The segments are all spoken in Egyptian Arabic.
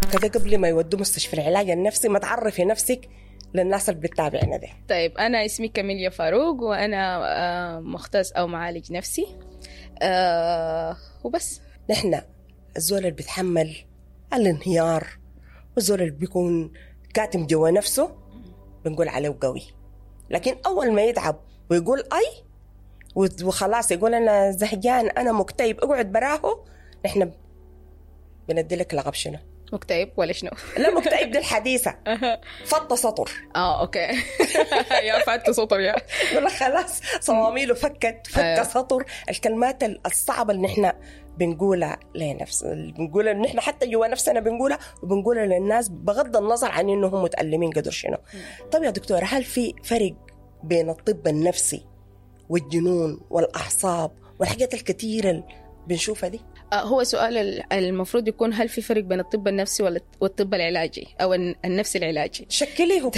كده قبل ما يودوا مستشفى العلاج النفسي ما تعرفي نفسك للناس اللي بتتابعنا ده طيب أنا اسمي كاميليا فاروق وأنا آه، مختص أو معالج نفسي آه، وبس نحن الزول اللي بيتحمل الانهيار والزول اللي بيكون كاتم جوا نفسه بنقول عليه قوي لكن أول ما يتعب ويقول أي وخلاص يقول أنا زهجان أنا مكتئب اقعد براه نحن بندي لك لقب شنو؟ مكتئب ولا شنو؟ لا مكتئب دي الحديثة فط سطر اه اوكي يا فات سطر يا يقول لك خلاص صواميله فكت فك أيوة. سطر الكلمات الصعبة اللي نحن بنقولها لنفس بنقولها اللي نحن حتى جوا نفسنا بنقولها وبنقولها للناس بغض النظر عن انهم متألمين قدر شنو طيب يا دكتورة هل في فرق بين الطب النفسي والجنون والأعصاب والحاجات الكثيرة اللي بنشوفها دي آه، هو سؤال ال- المفروض يكون هل في فرق بين الطب النفسي ولا- والطب العلاجي او الن- النفسي العلاجي شكليهم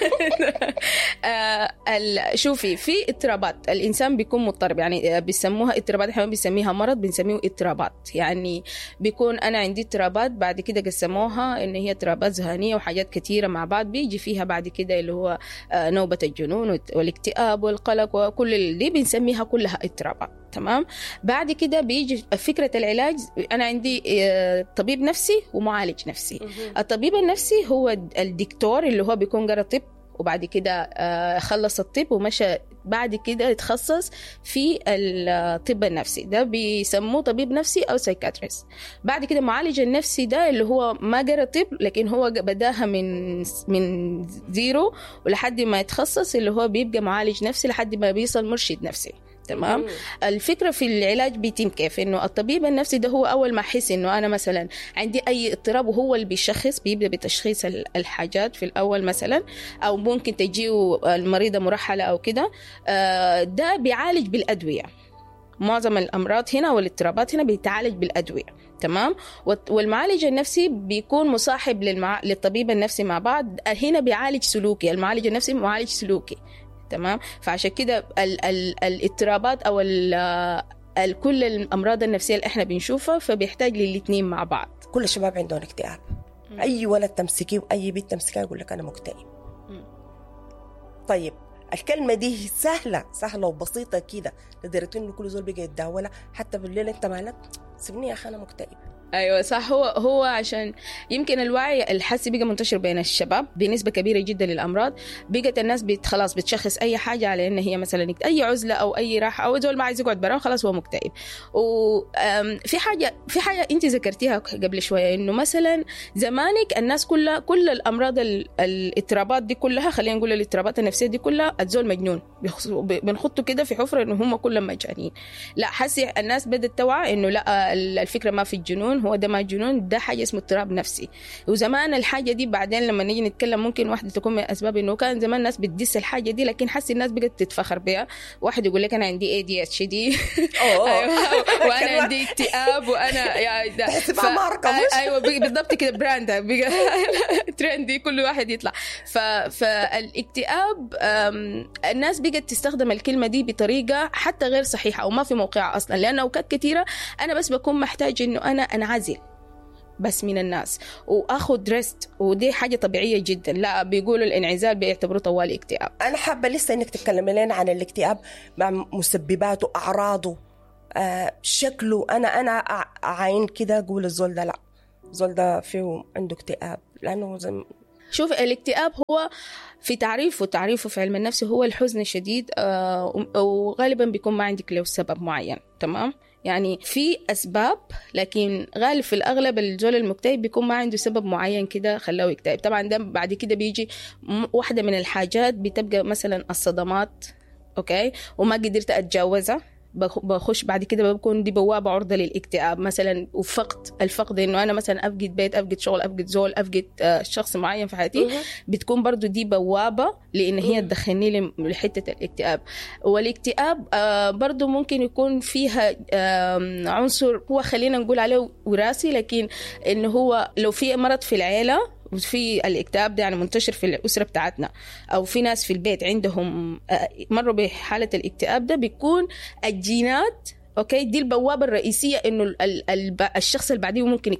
آه، ال- شوفي في اضطرابات الانسان بيكون مضطرب يعني آه، بيسموها اضطرابات احنا ما بنسميها مرض بنسميه اضطرابات يعني بيكون انا عندي اضطرابات بعد كده قسموها ان هي اضطرابات ذهنيه وحاجات كثيره مع بعض بيجي فيها بعد كده اللي هو آه، نوبه الجنون والت- والاكتئاب والقلق وكل ال- دي بنسميها كلها اضطرابات تمام بعد كده بيجي فكره العلاج انا عندي آه، طبيب نفسي ومعالج نفسي الطبيب النفسي هو الدكتور اللي هو بيكون قرا طب وبعد كده آه، خلص الطب ومشى بعد كده يتخصص في الطب النفسي ده بيسموه طبيب نفسي او سايكاتريست بعد كده معالج النفسي ده اللي هو ما قرا طب لكن هو بداها من من زيرو ولحد ما يتخصص اللي هو بيبقى معالج نفسي لحد ما بيصل مرشد نفسي تمام الفكره في العلاج بيتم كيف انه الطبيب النفسي ده هو اول ما احس انه انا مثلا عندي اي اضطراب وهو اللي بيشخص بيبدا بتشخيص ال- الحاجات في الاول مثلا او ممكن تجيه المريضه مرحله او كده آه، ده بيعالج بالادويه معظم الامراض هنا والاضطرابات هنا بيتعالج بالادويه تمام والت- والمعالج النفسي بيكون مصاحب للمع... للطبيب النفسي مع بعض هنا بيعالج سلوكي المعالج النفسي معالج سلوكي تمام فعشان كده ال... ال... الاضطرابات او ال... ال... كل الامراض النفسيه اللي احنا بنشوفها فبيحتاج للاثنين مع بعض كل الشباب عندهم اكتئاب اي ولد تمسكيه واي بنت تمسكها يقول لك انا مكتئب مم. طيب الكلمة دي سهلة سهلة وبسيطة كده لدرجة انه كل زول بقى يتداولها حتى بالليل انت مالك سيبني يا اخي انا مكتئب ايوه صح هو هو عشان يمكن الوعي الحسي بقى منتشر بين الشباب بنسبه كبيره جدا للامراض بقت الناس بت خلاص بتشخص اي حاجه على ان هي مثلا اي عزله او اي راحه او زول ما عايز يقعد براه خلاص هو مكتئب وفي حاجه في حاجه انت ذكرتيها قبل شويه انه مثلا زمانك الناس كلها كل الامراض ال- الاضطرابات دي كلها خلينا نقول الاضطرابات النفسيه دي كلها الزول مجنون بيخص- بنحطه كده في حفره انه هم كلهم مجانين لا حسي الناس بدات توعى انه لا ال- الفكره ما في الجنون هو ده ما جنون ده حاجه اسمه اضطراب نفسي وزمان الحاجه دي بعدين لما نيجي نتكلم ممكن واحده تكون من الاسباب انه كان زمان الناس بتدس الحاجه دي لكن حسي الناس بقت تتفخر بها واحد يقول لك انا عندي اي دي اتش دي وانا عندي اكتئاب وانا يا ده تحسبها ماركة مش؟ ايوه بي- بالضبط كده براند بقى ترندي كل واحد يطلع ف... فالاكتئاب أم، الناس بقت تستخدم الكلمه دي بطريقه حتى غير صحيحه او ما في موقعها اصلا لان اوقات كثيره انا بس بكون محتاج انه انا انعزل بس من الناس واخذ ريست ودي حاجه طبيعيه جدا لا بيقولوا الانعزال بيعتبروه طوال اكتئاب انا حابة لسه انك تتكلمي لنا عن الاكتئاب مع مسبباته اعراضه آه شكله انا انا أع- اعاين كده اقول الزول ده لا الزول ده فيه عنده اكتئاب لانه زي ما- شوف الاكتئاب هو في تعريفه تعريفه في علم النفس هو الحزن الشديد آه، وغالبا بيكون ما عندك له سبب معين تمام يعني في اسباب لكن غالب في الاغلب الزول المكتئب بيكون ما عنده سبب معين كده خلاه يكتئب طبعا ده بعد كده بيجي م- واحده من الحاجات بتبقى مثلا الصدمات اوكي وما قدرت اتجاوزها بخ- بخش بعد كده بكون دي بوابه عرضه للاكتئاب مثلا وفقد الفقد انه انا مثلا افقد بيت افقد شغل افقد زول افقد آه، شخص معين في حياتي بتكون برضو دي بوابة لأن هي مم. تدخلني لم- لحتة الاكتئاب والاكتئاب آه، برضو ممكن يكون فيها آم، عنصر هو خلينا نقول عليه وراثي لكن إنه هو لو في مرض في العيلة وفي الاكتئاب ده يعني منتشر في الأسرة بتاعتنا أو في ناس في البيت عندهم آه، مروا بحالة الاكتئاب ده بيكون الجينات اوكي دي البوابه الرئيسيه انه ال- ال- الب- الشخص اللي بعديه ممكن يكتئب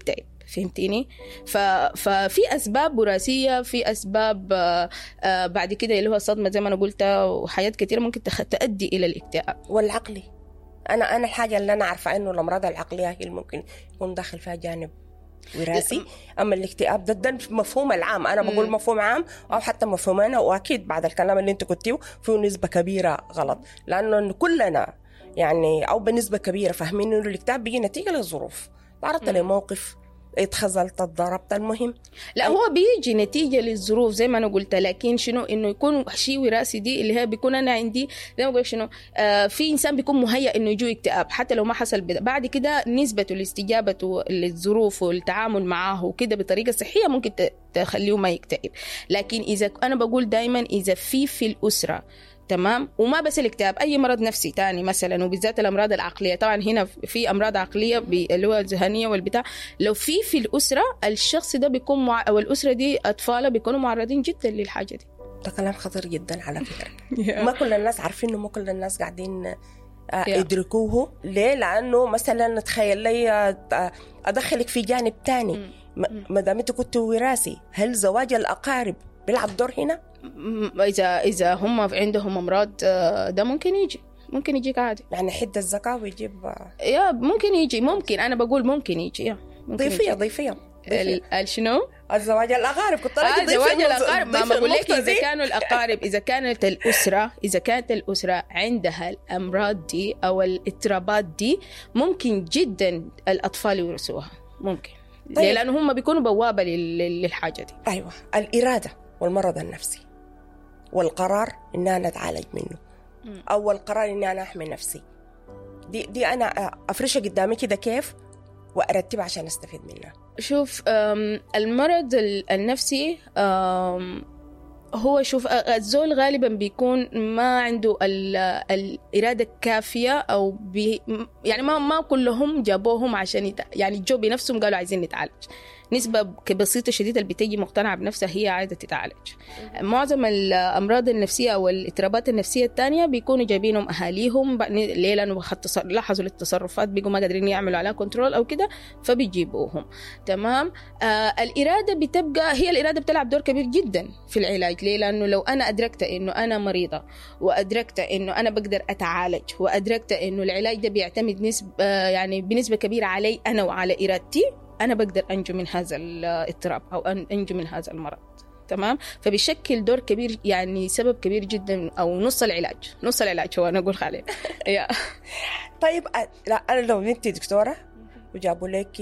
فهمتيني ف... ففي اسباب وراثيه في اسباب آه، آه، بعد كده اللي هو الصدمه زي ما انا قلت وحاجات كثيره ممكن تخ... تؤدي الى الاكتئاب والعقلي انا انا الحاجه اللي انا عارفه انه الامراض العقليه هي اللي ممكن يكون داخل فيها جانب وراثي اما الاكتئاب ده, ده مفهوم العام انا بقول مم. مفهوم عام او حتى مفهوم انا واكيد بعد الكلام اللي انت قلتيه فيه نسبه كبيره غلط لانه كلنا يعني او بنسبه كبيره فاهمين انه الاكتئاب بيجي نتيجه للظروف تعرضت مم. لموقف اتخذلت اتضربت المهم لا هو بيجي نتيجة للظروف زي ما أنا قلت لكن شنو إنه يكون شيء وراثي دي اللي هي بيكون أنا عندي زي ما بقول شنو آه في إنسان بيكون مهيأ إنه يجوا اكتئاب حتى لو ما حصل بدا. بعد كده نسبته لاستجابته للظروف والتعامل معاه وكده بطريقة صحية ممكن ت- تخليه ما يكتئب لكن إذا أنا بقول دايما إذا في في الأسرة تمام وما بس الاكتئاب اي مرض نفسي تاني مثلا وبالذات الامراض العقليه طبعا هنا في امراض عقليه ب- اللي هو الذهنيه والبتاع لو في في الاسره الشخص ده بيكون مع او الاسره دي اطفاله بيكونوا معرضين جدا للحاجه دي ده كلام خطير جدا على فكره ما كل الناس عارفين وما كل الناس قاعدين آه، Yeah. يدركوه ليه لانه مثلا تخيل لي آه، ادخلك في جانب تاني مم. م- ما دام انت كنت وراثي هل زواج الاقارب بيلعب دور هنا؟ م- اذا اذا هم عندهم امراض آه، ده ممكن يجي ممكن يجيك عادي يعني حد الذكاء ويجيب آه، يا ممكن يجي ممكن انا بقول ممكن يجي يا ممكن ضيفيه يجي. ضيفيه ضيفية. ال- ال- شنو؟ الزواج الاقارب كنت آه راجل زواج الاقارب ما بقول لك اذا دي كانوا الاقارب اذا كانت الاسره اذا كانت الاسره عندها الامراض دي او الاضطرابات دي ممكن جدا الاطفال يورثوها ممكن طيب. طيب. لانه هم بيكونوا بوابه لل- للحاجه دي ايوه الاراده والمرض النفسي والقرار ان انا اتعالج منه مم. او القرار اني انا احمي نفسي دي دي انا افرشها قدامي كده كيف وارتبها عشان استفيد منها شوف أم، المرض ال- النفسي أم، هو شوف أ- الزول غالبا بيكون ما عنده ال- الإرادة الكافية أو بي يعني ما ما كلهم جابوهم عشان يت... يعني جو بنفسهم قالوا عايزين نتعالج نسبة بسيطة شديدة اللي بتيجي مقتنعة بنفسها هي عايزة تتعالج معظم الأمراض النفسية أو الاضطرابات النفسية التانية بيكونوا جايبينهم أهاليهم بق- ليه لأنه خد تصر- لاحظوا التصرفات بيجوا ما قادرين يعملوا عليها كنترول أو كده فبيجيبوهم تمام آه الإرادة بتبقى هي الإرادة بتلعب دور كبير جدا في العلاج ليه لأنه لو أنا أدركت إنه أنا مريضة وأدركت إنه أنا بقدر أتعالج وأدركت إنه العلاج ده بيعتمد نسبة آه يعني بنسبة كبيرة علي أنا وعلى إرادتي أنا بقدر أنجو من هذا الاضطراب أو أن- أنجو من هذا المرض تمام فبيشكل دور كبير يعني سبب كبير جدا او نص العلاج نص العلاج هو انا اقول خالد يا طيب أ- لا انا لو انت دكتوره وجابوا لك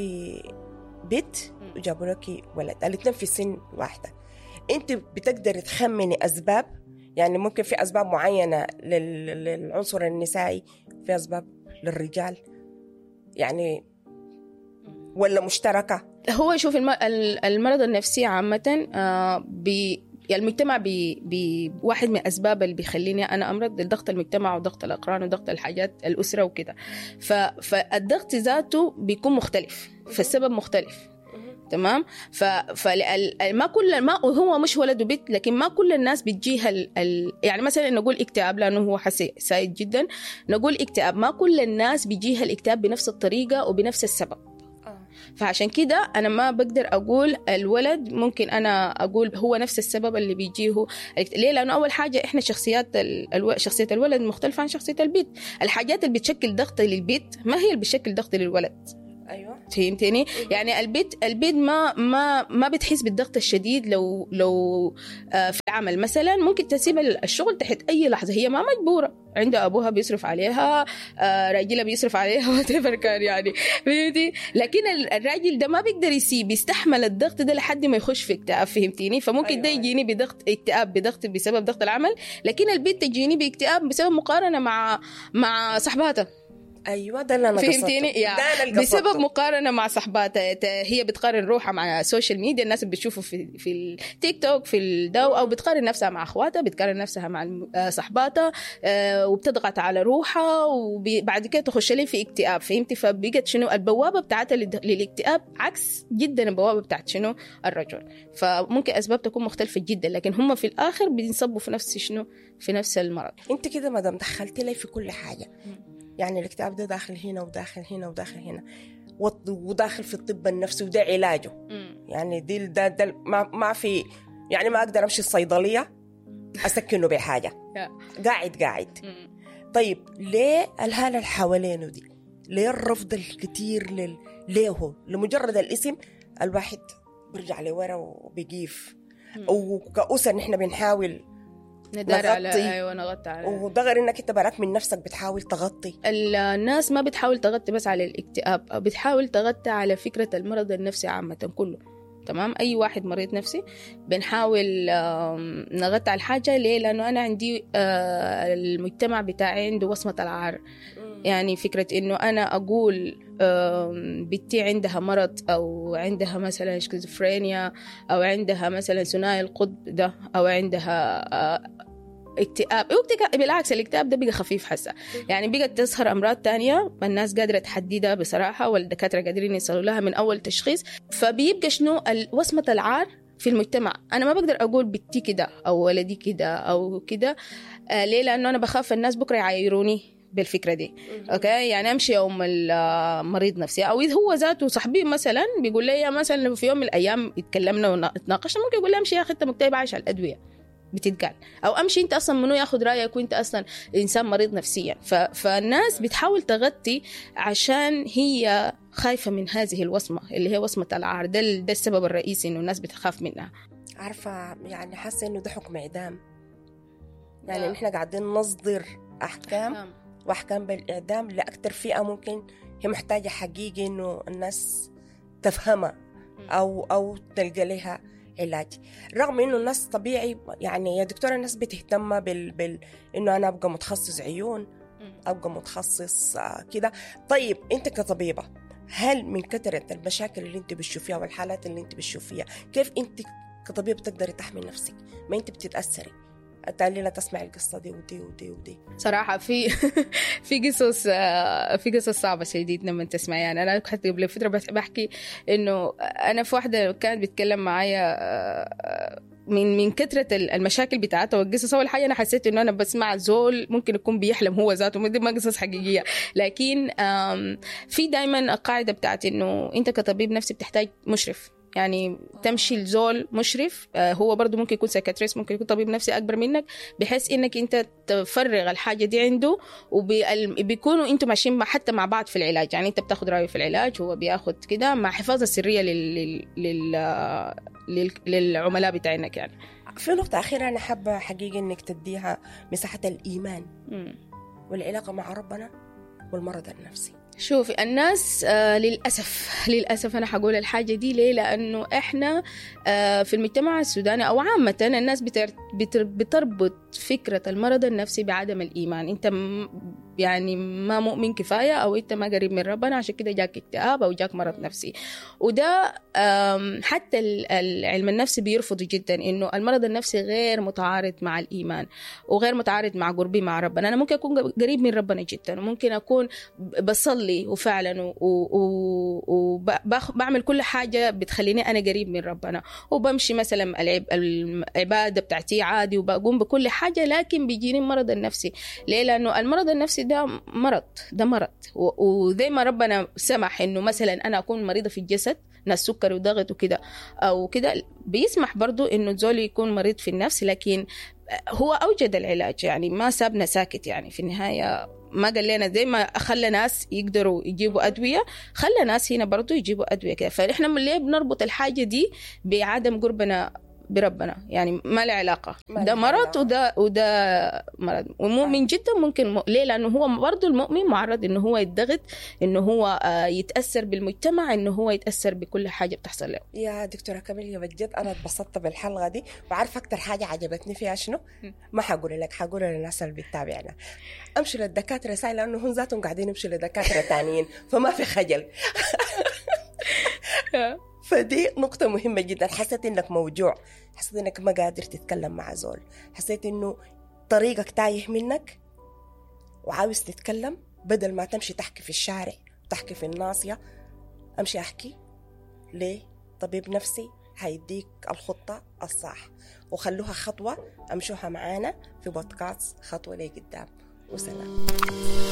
بنت وجابوا لك ولد الاثنين في سن واحده انت بتقدري تخمني اسباب يعني ممكن في اسباب معينه لل- للعنصر النسائي في اسباب للرجال يعني ولا مشتركه هو شوف الم- ال- المرض النفسي عامة آه، بي يعني المجتمع بي بي واحد من الأسباب اللي بيخليني أنا أمرض ضغط المجتمع وضغط الأقران وضغط الحاجات الأسرة وكده ف فالضغط ذاته بيكون مختلف فالسبب مختلف تمام ف فال- ما كل ما هو مش ولد وبنت لكن ما كل الناس بتجيها ال... ال... يعني مثلا نقول اكتئاب لانه هو حسي سائد جدا نقول اكتئاب ما كل الناس بيجيها الاكتئاب بنفس الطريقه وبنفس السبب فعشان كده انا ما بقدر اقول الولد ممكن انا اقول هو نفس السبب اللي بيجيه ليه لانه اول حاجه احنا شخصيات ال... الو... شخصيه الولد مختلفه عن شخصيه البيت الحاجات اللي بتشكل ضغط للبيت ما هي اللي بتشكل ضغط للولد ايوه فهمتني يعني البيت البيت ما ما ما بتحس بالضغط الشديد لو لو آه، في العمل مثلا ممكن تسيب الشغل تحت اي لحظه هي ما مجبوره عندها ابوها بيصرف عليها آه، راجلها بيصرف عليها وات كان يعني فهمتي لكن ال- الراجل ده ما بيقدر يسيب يستحمل الضغط ده لحد ما يخش في اكتئاب فهمتيني فممكن أيوة، ده أيوة. يجيني بضغط اكتئاب بضغط بسبب ضغط العمل لكن البيت تجيني باكتئاب بسبب مقارنه مع مع صحباتها ايوه ده اللي انا فهمتيني؟ قصدته. يا ده أنا اللي بسبب قصدته. مقارنه مع صحباتها ت- هي بتقارن روحها مع السوشيال ميديا الناس اللي بتشوفه في في التيك توك في الدو او بتقارن نفسها مع اخواتها بتقارن نفسها مع الم- آه، صحباتها آه، وبتضغط على روحها وبعد كده تخش لي في اكتئاب فهمتي فبقت شنو البوابه بتاعتها للد- للاكتئاب عكس جدا البوابه بتاعت شنو الرجل فممكن اسباب تكون مختلفه جدا لكن هم في الاخر بينصبوا في نفس شنو في نفس المرض انت كده ما دام دخلتي لي في كل حاجه يعني الاكتئاب ده داخل هنا وداخل هنا وداخل هنا وط- وداخل في الطب النفسي وده علاجه مم. يعني دي ده, ده ما, ما في يعني ما اقدر امشي الصيدليه اسكنه بحاجه يا. قاعد قاعد مم. طيب ليه الهاله اللي حوالينه دي ليه الرفض الكتير لل... ليه هو لمجرد الاسم الواحد بيرجع لورا وبيقيف مم. وكأسر نحن بنحاول ندار على نغطي. ايوه نغطي على وده غير انك انت براك من نفسك بتحاول تغطي الناس ما بتحاول تغطي بس على الاكتئاب أو بتحاول تغطي على فكرة المرض النفسي عامة كله تمام أي واحد مريض نفسي بنحاول آم، نغطي على الحاجة ليه لأنه أنا عندي آه، المجتمع بتاعي عنده وصمة العار يعني فكرة إنه أنا أقول آم، بنتي عندها مرض أو عندها مثلا شيزوفرينيا أو عندها مثلا ثنائي القطب ده أو عندها آه، اكتئاب أو اكتئاب بالعكس الاكتئاب ده بقى خفيف حسا يعني بقت تظهر أمراض تانية ما الناس قادرة تحددها بصراحة والدكاترة قادرين يوصلوا لها من أول تشخيص فبيبقى شنو ال- وصمة العار في المجتمع أنا ما بقدر أقول بنتي كده أو ولدي كده أو كده آه ليه لأنه أنا بخاف الناس بكرة يعايروني بالفكرة دي اوكي يعني امشي يوم المريض نفسي او اذا هو ذاته صاحبي مثلا بيقول لي مثلا في يوم من الايام اتكلمنا ونتناقشنا ممكن يقول لي امشي يا اخي انت مكتئب عايش على الادويه بتتقال او امشي انت اصلا منو ياخذ رايك وانت اصلا انسان مريض نفسيا ف... فالناس بتحاول تغطي عشان هي خايفه من هذه الوصمه اللي هي وصمه العار ده, ال- ده السبب الرئيسي انه الناس بتخاف منها عارفه يعني حاسه انه ده حكم اعدام يعني لا. نحن قاعدين نصدر احكام واحكام بالاعدام لاكثر فئه ممكن هي محتاجه حقيقي انه الناس تفهمها او او تلقى لها علاج رغم انه الناس طبيعي يعني يا دكتوره الناس بتهتم بال, بال انه انا ابقى متخصص عيون ابقى متخصص آه، كده طيب انت كطبيبه هل من كثرة المشاكل اللي انت بتشوفيها والحالات اللي انت بتشوفيها كيف انت كطبيب تقدري تحمي نفسك ما انت بتتاثري تعالي لا تسمعي القصه دي ودي ودي ودي صراحة في في قصص آه، في قصص صعبة شديد لما تسمعي يعني أنا حتى قبل فترة بح- بحكي إنه أنا في واحدة كانت بتتكلم معايا آه، من من كثرة المشاكل بتاعتها والقصص أول حاجة أنا حسيت إنه أنا بسمع زول ممكن يكون بيحلم هو ذاته ما دي ما قصص حقيقية لكن آم، في دايما القاعدة بتاعت إنه أنت كطبيب نفسي بتحتاج مشرف يعني تمشي لزول مشرف آه، هو برضه ممكن يكون سايكاتريست ممكن يكون طبيب نفسي اكبر منك بحيث انك انت تفرغ الحاجه دي عنده وبيكونوا انتم ماشيين مع حتى مع بعض في العلاج يعني انت بتاخد رايه في العلاج هو بياخد كده مع حفاظ السريه لل... لل... لل... لل... للعملاء بتاعينك يعني في نقطه اخيره انا حابه حقيقي انك تديها مساحه الايمان مم. والعلاقه مع ربنا والمرض النفسي شوفي الناس آه للأسف للأسف أنا حقول الحاجة دي ليه لأنه إحنا آه في المجتمع السوداني أو عامة الناس بتر بتر بتربط فكرة المرض النفسي بعدم الإيمان أنت م يعني ما مؤمن كفاية أو أنت ما قريب من ربنا عشان كده جاك اكتئاب أو جاك مرض نفسي وده آم، حتى ال- العلم النفسي بيرفض جدا إنه المرض النفسي غير متعارض مع الإيمان وغير متعارض مع قربي مع ربنا أنا ممكن أكون قريب من ربنا جدا وممكن أكون بصلي وفعلا وبعمل كل حاجة بتخليني أنا قريب من ربنا وبمشي مثلا العب العبادة بتاعتي عادي وبقوم بكل حاجة لكن بيجيني المرض النفسي ليه لأنه المرض النفسي ده مرض ده مرض و- وزي ما ربنا سمح إنه مثلا أنا أكون مريضة في الجسد ناس سكري وضغط وكده أو كده بيسمح برضو إنه زول يكون مريض في النفس لكن هو أوجد العلاج يعني ما سابنا ساكت يعني في النهاية ما قال لنا زي ما خلى ناس يقدروا يجيبوا أدوية خلى ناس هنا برضو يجيبوا أدوية كده فإحنا من ليه بنربط الحاجة دي بعدم قربنا بربنا يعني ما له علاقة ما ده له مرض علاقة. وده وده مرض والمؤمن جدا ممكن م... ليه لأنه هو برضو المؤمن معرض إنه هو يتضغط إنه هو آه، يتأثر بالمجتمع إنه هو يتأثر بكل حاجة بتحصل له يا دكتورة كاميليا بجد أنا اتبسطت بالحلقة دي وعارفة أكتر حاجة عجبتني فيها شنو؟ م. ما حقول لك حقول للناس اللي بتتابعنا امشوا للدكاترة ساي لأنه هم ذاتهم قاعدين يمشوا لدكاترة تانيين فما في خجل فدي نقطة مهمة جدا حسيت إنك موجوع حسيت إنك ما قادر تتكلم مع زول حسيت إنه طريقك تايه منك وعاوز تتكلم بدل ما تمشي تحكي في الشارع تحكي في الناصية أمشي أحكي ليه طبيب نفسي هيديك الخطة الصح وخلوها خطوة أمشوها معانا في بودكاست خطوة لقدام وسلام